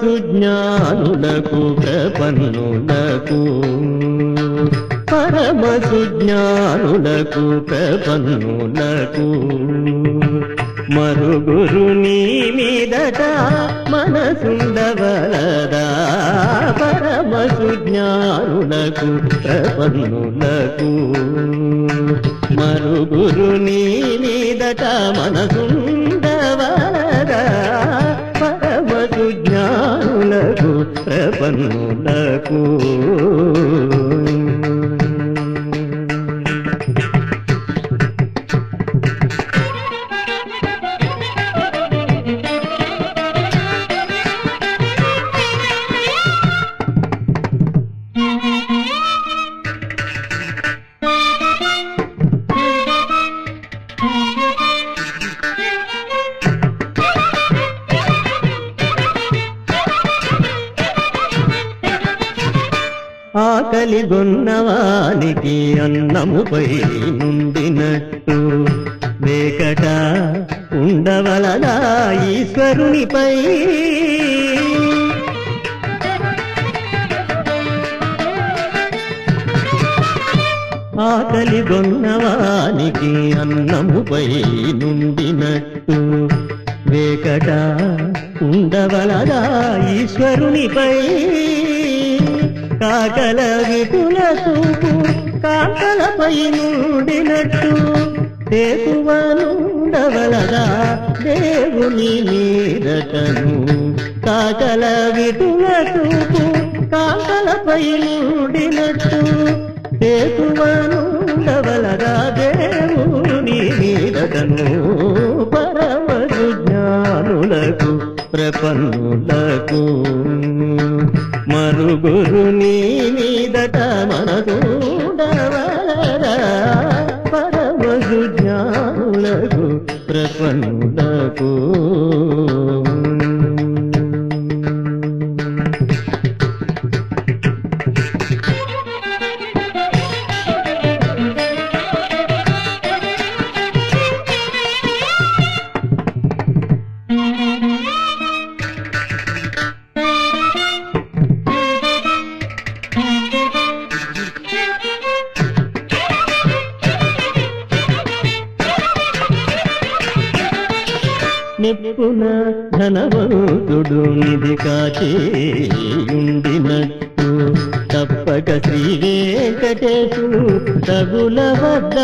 సుజ్ఞానులకు ప్రపన్నులకు పరమ సుజ్ఞానులకు ప్రపన్నులకు మరుగురు నీ మీదట మనసుండవలదా పరమ సుజ్ఞానులకు ప్రపన్నులకు మరుగురు నీ మీదట మనసుండవలదా పరమ సుజ్ఞానులకు ప్రపన్నులకు ఆకలి గొన్నవానికి అన్నముపై నుండినట్టు వేకట ఉండవలదా ఈశ్వరునిపై ఆకలి గొన్నవానికి అన్నముపై నుండినట్టు వేకట ఉండవలదా ఈశ్వరునిపై కాకల విపుల చూపు కాకలపై నుండినట్టు తేకువనుండవలదా దేవుని మీదటను కాకల విపుల చూపు కాకలపై నుండినట్టు తేకువనుండవలదా దేవుని మీదటను పరమ జ్ఞానులకు ప్రపన్నులకు మరుగురు నీ మీదట మనసుండవలరా పరమసు జ్ఞానులకు ప్రపన్నులకు నిప్పున ధనవంతుడు నిధి కాచేయుండినట్టు తప్పక శ్రీ వెంకటేశు తగుల వద్ద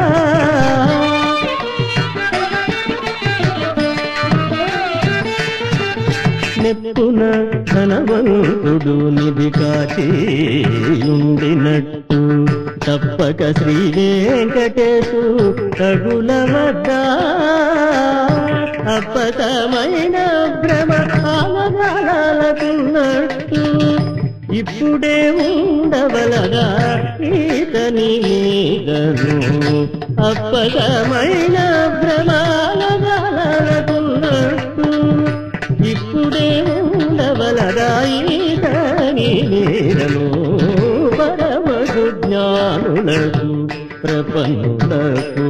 నెప్పున ధనవంతుడు నిధి కాచేయుండినట్టు తప్పక శ్రీ వెంకటేశు తగుల వద్ద అప్పతమైన భ్రమ ఆలగాలకున్నట్టు ఇప్పుడే ఉండవలగా ఈతని మీదను అప్పతమైన భ్రమాలగాలకున్నట్టు ఇప్పుడే ఉండవలగా ఈతని మీదను పరమసు జ్ఞానులకు ప్రపన్నులకు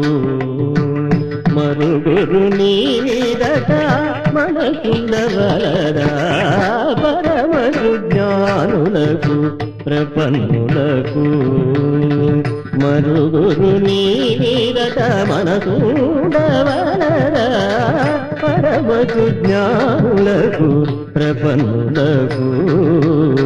మరుగురు నీదట మనకుండవలరా పరమసు జ్ఞానులకు ప్రపన్నులకు మరుగురు నీదట మనకుండవలరా పరమసు జ్ఞానులకు ప్రపన్నులకు